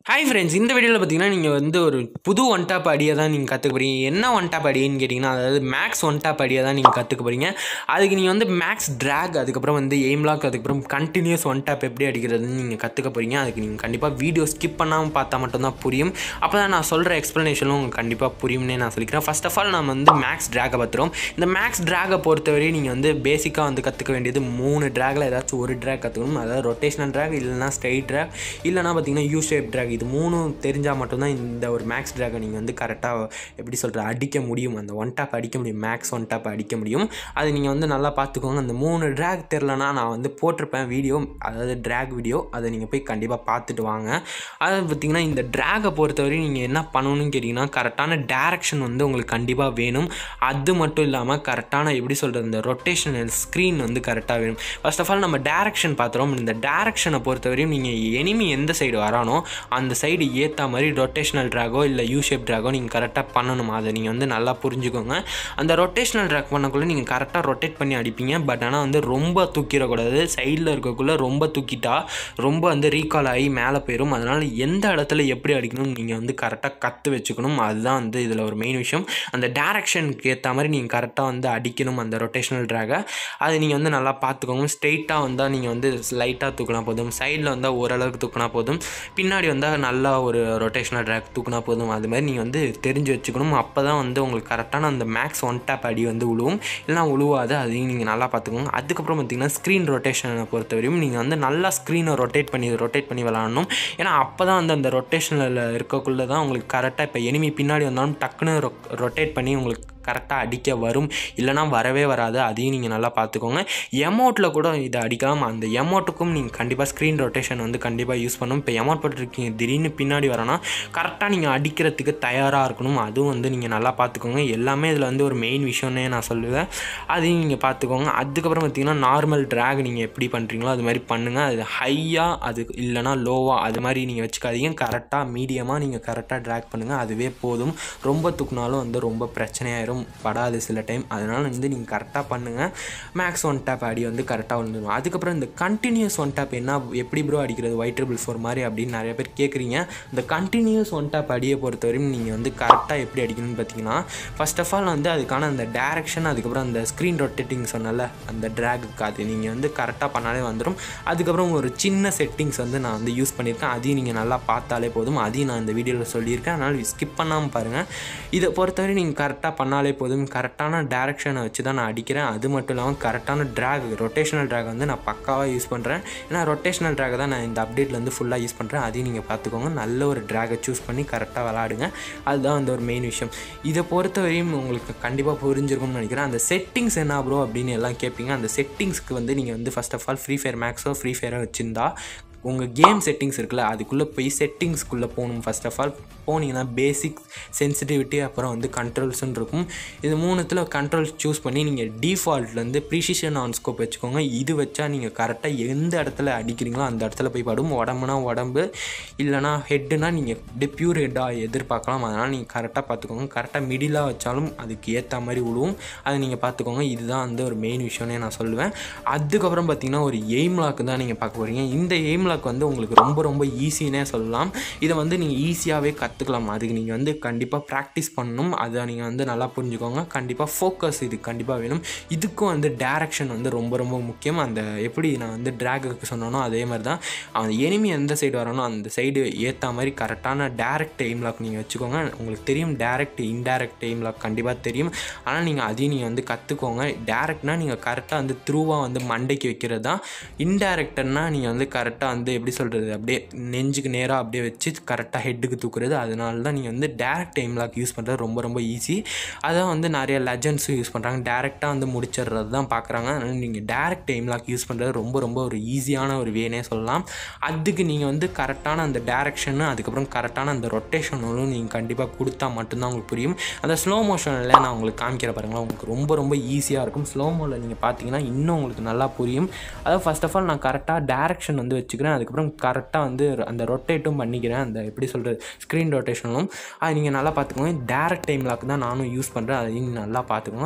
hi friends இந்த வீடியோவில் பார்த்தீங்கன்னா நீங்கள் வந்து ஒரு புது ஒன் டாப் அடியை தான் நீங்கள் கற்றுக்க போகிறீங்க என்ன ஒன் டாப் அடின்னு கேட்டிங்கன்னா அதாவது மேக்ஸ் ஒன் டாப் அடியை தான் நீங்கள் கற்றுக்க போகிறீங்க அதுக்கு நீங்கள் வந்து மேக்ஸ் ட்ராக் அதுக்கப்புறம் வந்து எய்ம் லாக் அதுக்கப்புறம் கண்டினியூஸ் ஒன் டாப் எப்படி அடிக்கிறதுன்னு நீங்கள் கற்றுக்க போகிறீங்க அதுக்கு நீங்கள் கண்டிப்பாக வீடியோ ஸ்கிப் பண்ணாமல் பார்த்தா மட்டும்தான் புரியும் அப்போ தான் நான் சொல்கிற எக்ஸ்ப்ளனேஷனும் உங்களுக்கு கண்டிப்பாக புரியும்னே நான் சொல்லிக்கிறேன் ஃபர்ஸ்ட் ஆஃப் ஆல் நம்ம வந்து மேக்ஸ் ட்ராகை பார்த்துருவோம் இந்த மேக்ஸ் ட்ராகை பொறுத்தவரை நீங்கள் வந்து பேசிக்காக வந்து கற்றுக்க வேண்டியது மூணு ட்ராகில் ஏதாச்சும் ஒரு ட்ராக் கற்றுக்கணும் அதாவது ரொட்டேஷனல் ட்ராக் இல்லைனா ஸ்ட்ரைட் ட்ராக் இல்லைனா பார்த்தீங்கன்னா யூ ஷேப் ட்ராக் இது மூணும் தெரிஞ்சால் மட்டும்தான் இந்த ஒரு மேக்ஸ் ட்ராகை நீங்கள் வந்து கரெக்டாக எப்படி சொல்கிற அடிக்க முடியும் அந்த ஒன் டாப் அடிக்க முடியும் மேக்ஸ் ஒன் டாப் அடிக்க முடியும் அது நீங்கள் வந்து நல்லா பார்த்துக்கோங்க அந்த மூணு ட்ராக் தெரிலனா நான் வந்து போட்டிருப்பேன் வீடியோ அதாவது ட்ராக் வீடியோ அதை நீங்கள் போய் கண்டிப்பாக பார்த்துட்டு வாங்க அதை பார்த்தீங்கன்னா இந்த ட்ராகை பொறுத்தவரை நீங்கள் என்ன பண்ணணும்னு கேட்டிங்கன்னா கரெக்டான டேரக்ஷன் வந்து உங்களுக்கு கண்டிப்பாக வேணும் அது மட்டும் இல்லாமல் கரெக்டான எப்படி சொல்கிறது இந்த ரொட்டேஷனல் ஸ்க்ரீன் வந்து கரெக்டாக வேணும் ஃபர்ஸ்ட் ஆஃப் ஆல் நம்ம டேரக்ஷன் பார்த்துறோம் இந்த டேரக்ஷனை பொறுத்தவரையும் நீங்கள் எனிமி எந்த சைடு வரானோ அந்த சைடு ஏற்ற மாதிரி ரொட்டேஷனல் ட்ராகோ இல்லை யூ ஷேப் ட்ராகோ நீங்கள் கரெக்டாக பண்ணணும் அதை நீங்கள் வந்து நல்லா புரிஞ்சுக்கோங்க அந்த ரொட்டேஷனல் ட்ராக் பண்ணக்குள்ளே நீங்கள் கரெக்டாக ரொட்டேட் பண்ணி அடிப்பீங்க பட் ஆனால் வந்து ரொம்ப தூக்கிடக்கூடாது சைடில் இருக்கக்குள்ளே ரொம்ப தூக்கிட்டா ரொம்ப வந்து ரீகால் ஆகி மேலே போயிடும் அதனால் எந்த இடத்துல எப்படி அடிக்கணும்னு நீங்கள் வந்து கரெக்டாக கற்று வச்சுக்கணும் அதுதான் வந்து இதில் ஒரு மெயின் விஷயம் அந்த டேரக்ஷனுக்கு ஏற்ற மாதிரி நீங்கள் கரெக்டாக வந்து அடிக்கணும் அந்த ரொட்டேஷனல் ட்ராகை அதை நீங்கள் வந்து நல்லா பார்த்துக்கோங்க ஸ்ட்ரெயிட்டாக வந்தால் நீங்கள் வந்து லைட்டாக தூக்கினா போதும் சைடில் வந்தால் ஓரளவுக்கு தூக்கினா போதும் பின்னாடி வந்தால் நல்லா ஒரு ரொட்டேஷனல் ட்ராக் தூக்கினா போதும் அது மாதிரி நீங்கள் வந்து தெரிஞ்சு வச்சுக்கணும் அப்போ தான் வந்து உங்களுக்கு கரெக்டான அந்த மேக்ஸ் ஒன் டேப் அடி வந்து உழுவும் இல்லைனா உழுவாது அதையும் நீங்கள் நல்லா பார்த்துக்கோங்க அதுக்கப்புறம் பார்த்தீங்கன்னா ஸ்க்ரீன் ரொட்டேஷனை பொறுத்தவரையும் நீங்கள் வந்து நல்லா ஸ்க்ரீனை ரொட்டேட் பண்ணி ரொட்டேட் பண்ணி விளாடணும் ஏன்னா அப்போ தான் வந்து அந்த ரொட்டேஷனில் இருக்கக்குள்ளே தான் உங்களுக்கு கரெக்டாக இப்போ எனிமி பின்னாடி வந்தாலும் டக்குன்னு ரொட்டேட் பண்ணி உங்களுக்கு கரெக்டாக அடிக்க வரும் இல்லைனா வரவே வராது அதையும் நீங்கள் நல்லா பார்த்துக்கோங்க எமௌண்ட்டில் கூட இதை அடிக்கலாம் அந்த எமௌண்ட்டுக்கும் நீங்கள் கண்டிப்பாக ஸ்க்ரீன் ரொட்டேஷன் வந்து கண்டிப்பாக யூஸ் பண்ணணும் இப்போ எமௌண்ட் போட்டுருக்கீங்க திடீர்னு பின்னாடி வரனா கரெக்டாக நீங்கள் அடிக்கிறதுக்கு தயாராக இருக்கணும் அதுவும் வந்து நீங்கள் நல்லா பார்த்துக்கோங்க எல்லாமே இதில் வந்து ஒரு மெயின் விஷயம்னே நான் சொல்லுவேன் அதையும் நீங்கள் பார்த்துக்கோங்க அதுக்கப்புறம் பார்த்தீங்கன்னா நார்மல் ட்ராக் நீங்கள் எப்படி பண்ணுறீங்களோ அது மாதிரி பண்ணுங்கள் அது ஹையாக அது இல்லைனா லோவாக அது மாதிரி நீங்கள் வச்சுக்காதீங்க கரெக்டாக மீடியமாக நீங்கள் கரெக்டாக ட்ராக் பண்ணுங்கள் அதுவே போதும் ரொம்ப தூக்குனாலும் வந்து ரொம்ப பிரச்சனையாயிரும் படாது சில டைம் அதனால் வந்து நீங்கள் கரெக்டாக பண்ணுங்கள் மேக்ஸ் ஒன் டேப் அடி வந்து கரெக்டாக வந்துடும் அதுக்கப்புறம் இந்த கண்டினியூஸ் ஒன் டேப் என்ன எப்படி ப்ரோ அடிக்கிறது ஒயிட் ட்ரிபிள் ஃபோர் மாதிரி அப்படின்னு நிறைய பேர் கேட்குறீங்க இந்த கண்டினியூஸ் ஒன் டேப் அடியை பொறுத்தவரையும் நீங்கள் வந்து கரெக்டாக எப்படி அடிக்கணும்னு பார்த்தீங்கன்னா ஃபர்ஸ்ட் ஆஃப் ஆல் வந்து அதுக்கான அந்த டேரக்ஷன் அதுக்கப்புறம் அந்த ஸ்க்ரீன் ரொட்டேட்டிங் சொன்னல அந்த ட்ராகுக்கு அது நீங்கள் வந்து கரெக்டாக பண்ணாலே வந்துடும் அதுக்கப்புறம் ஒரு சின்ன செட்டிங்ஸ் வந்து நான் வந்து யூஸ் பண்ணியிருக்கேன் அதையும் நீங்கள் நல்லா பார்த்தாலே போதும் அதையும் நான் இந்த வீடியோவில் சொல்லியிருக்கேன் அதனால் ஸ்கிப் பண்ணாமல் பாருங்கள் இதை பொறுத்தவரை நீங்கள் கரெக்டாக பண்ணாலே போதும் கரெக்டான டேரக்ஷனை வச்சு தான் நான் அடிக்கிறேன் அது மட்டும் இல்லாமல் கரெக்டான ட்ராக் ரொட்டேஷனல் ட்ராக் வந்து நான் பக்காவாக யூஸ் பண்ணுறேன் ஏன்னா ரொட்டேஷனல் ட்ராக் தான் நான் இந்த அப்டேட்லேருந்து ஃபுல்லாக யூஸ் பண்ணுறேன் அதையும் நீங்கள் பார்த்துக்கோங்க நல்ல ஒரு ட்ராகை சூஸ் பண்ணி கரெக்டாக விளாடுங்க அதுதான் வந்து ஒரு மெயின் விஷயம் இதை பொறுத்தவரையும் உங்களுக்கு கண்டிப்பாக புரிஞ்சிருக்கும்னு நினைக்கிறேன் அந்த செட்டிங்ஸ் என்ன ப்ரோ அப்படின்னு எல்லாம் கேட்பீங்க அந்த செட்டிங்ஸ்க்கு வந்து நீங்கள் வந்து first of all free fire மேக்ஸோ ஃப்ரீ ஃபயரோ வச்சுருந்தா உங்கள் கேம் செட்டிங்ஸ் இருக்குல்ல அதுக்குள்ளே போய் செட்டிங்ஸ்க்குள்ளே போகணும் ஃபஸ்ட் ஆஃப் ஆல் போனீங்கன்னா பேசிக் சென்சிட்டிவிட்டி அப்புறம் வந்து கண்ட்ரோல்ஸ்னு இருக்கும் இது மூணுத்தில் கண்ட்ரோல்ஸ் சூஸ் பண்ணி நீங்கள் டிஃபால்ட்லேருந்து ப்ரிசிஷன் ஆன் ஸ்கோப் வச்சுக்கோங்க இது வச்சா நீங்கள் கரெக்டாக எந்த இடத்துல அடிக்கிறீங்களோ அந்த இடத்துல போய் படும் உடம்புனா உடம்பு இல்லைனா ஹெட்டுனா நீங்கள் இப்படி பியூர் ஹெட்டாக எதிர்பார்க்கலாம் அதனால் நீங்கள் கரெக்டாக பார்த்துக்கோங்க கரெக்டாக மிடிலாக வச்சாலும் அதுக்கு ஏற்ற மாதிரி விழுவும் அதை நீங்கள் பார்த்துக்கோங்க இதுதான் வந்து ஒரு மெயின் விஷயம்னே நான் சொல்லுவேன் அதுக்கப்புறம் பார்த்தீங்கன்னா ஒரு எய்ம் லாக் தான் நீங்கள் பார்க்க போகிறீங்க இந்த எய்ம் லாக் வந்து உங்களுக்கு ரொம்ப ரொம்ப ஈஸினே சொல்லலாம் இதை வந்து நீங்கள் ஈஸியாகவே கற்றுக்கலாம் அதுக்கு நீங்கள் வந்து கண்டிப்பாக ப்ராக்டிஸ் பண்ணணும் அதை நீங்கள் வந்து நல்லா புரிஞ்சுக்கோங்க கண்டிப்பாக ஃபோக்கஸ் இது கண்டிப்பாக வேணும் இதுக்கும் வந்து டேரக்ஷன் வந்து ரொம்ப ரொம்ப முக்கியம் அந்த எப்படி நான் வந்து ட்ராகுக்கு சொன்னனோ அதே மாதிரி தான் அந்த எனிமி எந்த சைடு வரானோ அந்த சைடு ஏற்ற மாதிரி கரெக்டான டேரக்ட் எய்ம் லாக் நீங்கள் வச்சுக்கோங்க உங்களுக்கு தெரியும் டேரக்ட் இன்டேரக்ட் எய்ம் லாக் கண்டிப்பாக தெரியும் ஆனால் நீங்கள் அதையும் நீங்கள் வந்து கற்றுக்கோங்க டேரக்ட்னா நீங்கள் கரெக்டாக வந்து த்ரூவாக வந்து மண்டைக்கு வைக்கிறது தான் இன்டேரக்டர்னா நீங்கள் வந்து கரெக்டாக வந்து எப்படி சொல்கிறது அப்படியே நெஞ்சுக்கு நேராக அப்படியே வச்சு கரெக்டாக ஹெட்டுக்கு தூக்குறது அதனால தான் நீங்கள் வந்து டேரக்ட் டைம் லாக் யூஸ் பண்ணுறது ரொம்ப ரொம்ப ஈஸி அதான் வந்து நிறைய லெஜண்ட்ஸும் யூஸ் பண்ணுறாங்க டேரெக்டாக வந்து முடிச்சிடுறது தான் பார்க்குறாங்க அதனால் நீங்கள் டேரக்ட் டைம் லாக் யூஸ் பண்ணுறது ரொம்ப ரொம்ப ஒரு ஈஸியான ஒரு வேனே சொல்லலாம் அதுக்கு நீங்கள் வந்து கரெக்டான அந்த டேரக்ஷனு அதுக்கப்புறம் கரெக்டான அந்த ரொட்டேஷனும் நீங்கள் கண்டிப்பாக கொடுத்தா மட்டும்தான் உங்களுக்கு புரியும் அந்த ஸ்லோ மோஷனில் நான் உங்களுக்கு காமிக்கிற பாருங்களா உங்களுக்கு ரொம்ப ரொம்ப ஈஸியாக இருக்கும் ஸ்லோ மோவில் நீங்கள் பார்த்தீங்கன்னா இன்னும் உங்களுக்கு நல்லா புரியும் அதாவது ஃபஸ்ட் ஆஃப் ஆல் நான் கரெக்டாக டேரக்ஷன் வந்து வச்சுக்கிறேன் அதுக்கப்புறம் கரெக்டாக வந்து அந்த ரொட்டேட்டும் பண்ணிக்கிறேன் அந்த எப்படி சொல்கிறது ஸ்க்ரீன் ரொட்டேஷனும் அது நீங்கள் நல்லா பார்த்துக்கோங்க டேரக்ட் டைம் லாக் தான் நானும் யூஸ் பண்ணுறேன் அதையும் நல்லா பார்த்துக்கோங்க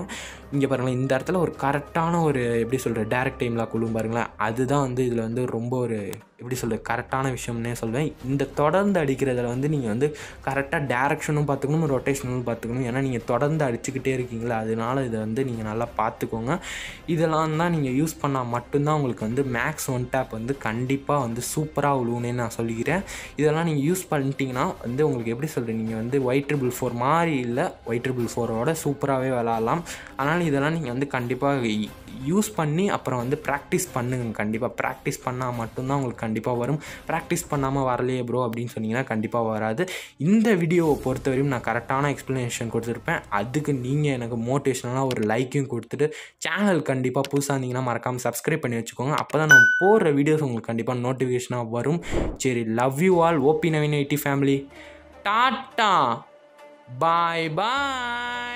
இங்கே பாருங்களேன் இந்த இடத்துல ஒரு கரெக்டான ஒரு எப்படி சொல்கிற டேரக்ட் டைம் லாக் விழும் பாருங்களேன் அதுதான் வந்து இதில் வந்து ரொம்ப ஒரு எப்படி சொல்கிறது கரெக்டான விஷயம்னே சொல்வேன் இந்த தொடர்ந்து அடிக்கிறதுல வந்து நீங்கள் வந்து கரெக்டாக டேரக்ஷனும் பார்த்துக்கணும் ரொட்டேஷனும் பார்த்துக்கணும் ஏன்னா நீங்கள் தொடர்ந்து அடிச்சுக்கிட்டே இருக்கீங்களா அதனால இதை வந்து நீங்கள் நல்லா பார்த்துக்கோங்க இதெல்லாம் தான் நீங்கள் யூஸ் பண்ணால் மட்டும்தான் உங்களுக்கு வந்து மேக்ஸ் ஒன் டேப் வந்து கண்டிப்பாக வந்து சூப்பராக விழுவுனே நான் சொல்லிக்கிறேன் இதெல்லாம் நீங்கள் யூஸ் பண்ணிட்டீங்கன்னா வந்து உங்களுக்கு எப்படி சொல்கிறேன் நீங்கள் வந்து ஒயிட் ட்ரிபிள் ஃபோர் மாதிரி இல்லை ஒயிட் ட்ரிபிள் ஃபோரோட சூப்பராகவே விளாட்லாம் அதனால் இதெல்லாம் நீங்கள் வந்து கண்டிப்பாக யூஸ் பண்ணி அப்புறம் வந்து ப்ராக்டிஸ் பண்ணுங்க கண்டிப்பாக ப்ராக்டிஸ் பண்ணால் மட்டும்தான் உங்களுக்கு கண்டிப்பாக வரும் ப்ராக்டிஸ் பண்ணாமல் வரலையே ப்ரோ அப்படின்னு சொன்னீங்கன்னா கண்டிப்பாக வராது இந்த வீடியோவை பொறுத்தவரையும் நான் கரெக்டான எக்ஸ்ப்ளனேஷன் கொடுத்துருப்பேன் அதுக்கு நீங்கள் எனக்கு மோட்டிவேஷனலாக ஒரு லைக்கையும் கொடுத்துட்டு சேனல் கண்டிப்பாக புதுசாக இருந்தீங்கன்னா மறக்காமல் சப்ஸ்கிரைப் பண்ணி வச்சுக்கோங்க அப்போ தான் நான் போடுற வீடியோஸ் உங்களுக்கு கண்டிப்பாக நோட்டிஃபிகேஷனாக வரும் சரி love you all OP Naveen ID family tata bye bye